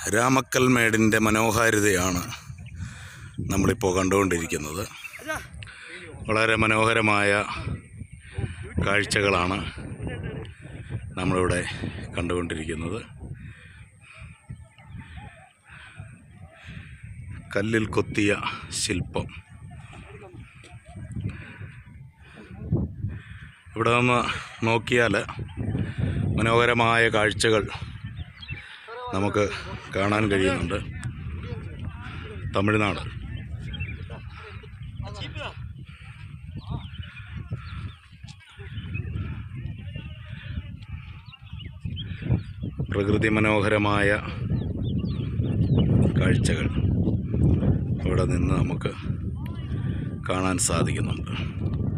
രാമക്കൽ മേടിൻ്റെ മനോഹാരിതയാണ് നമ്മളിപ്പോൾ കണ്ടുകൊണ്ടിരിക്കുന്നത് വളരെ മനോഹരമായ കാഴ്ചകളാണ് നമ്മളിവിടെ കണ്ടുകൊണ്ടിരിക്കുന്നത് കല്ലിൽ കൊത്തിയ ശില്പം ഇവിടെ നിന്ന് നോക്കിയാൽ മനോഹരമായ കാഴ്ചകൾ നമുക്ക് കാണാൻ കഴിയുന്നുണ്ട് തമിഴ്നാട് പ്രകൃതി മനോഹരമായ കാഴ്ചകൾ ഇവിടെ നിന്ന് നമുക്ക് കാണാൻ സാധിക്കുന്നുണ്ട്